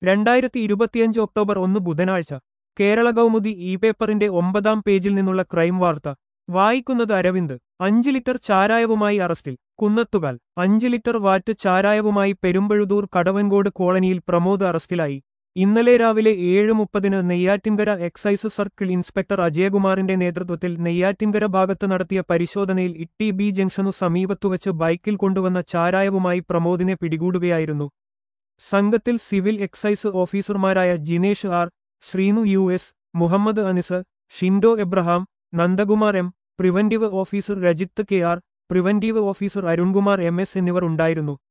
രണ്ടായിരത്തി ഇരുപത്തിയഞ്ച് ഒക്ടോബർ ഒന്ന് ബുധനാഴ്ച കേരള കൗമുദി ഇ പേപ്പറിന്റെ ഒമ്പതാം പേജിൽ നിന്നുള്ള ക്രൈം വാർത്ത വായിക്കുന്നത് അരവിന്ദ് അഞ്ച് ലിറ്റർ ചാരായവുമായി അറസ്റ്റിൽ കുന്നത്തുകാൽ അഞ്ച് ലിറ്റർ വാറ്റ് ചാരായവുമായി പെരുമ്പഴുതൂർ കടവൻകോട് കോളനിയിൽ പ്രമോദ് അറസ്റ്റിലായി ഇന്നലെ രാവിലെ ഏഴ് മുപ്പതിന് നെയ്യാറ്റിൻകര എക്സൈസ് സർക്കിൾ ഇൻസ്പെക്ടർ അജയകുമാറിന്റെ നേതൃത്വത്തിൽ നെയ്യാറ്റിൻകര ഭാഗത്ത് നടത്തിയ പരിശോധനയിൽ ഇട്ടി ബി ജംഗ്ഷനു സമീപത്തുവച്ച് ബൈക്കിൽ കൊണ്ടുവന്ന ചാരായവുമായി പ്രമോദിനെ പിടികൂടുകയായിരുന്നു സംഘത്തിൽ സിവിൽ എക്സൈസ് ഓഫീസർമാരായ Jinesh R Sreenu U S Muhammad Anis Shindo Abraham Nandakumar M preventive officer Rajith K R preventive officer Arunkumar M S എന്നിവർ ഉണ്ടായിരുന്നു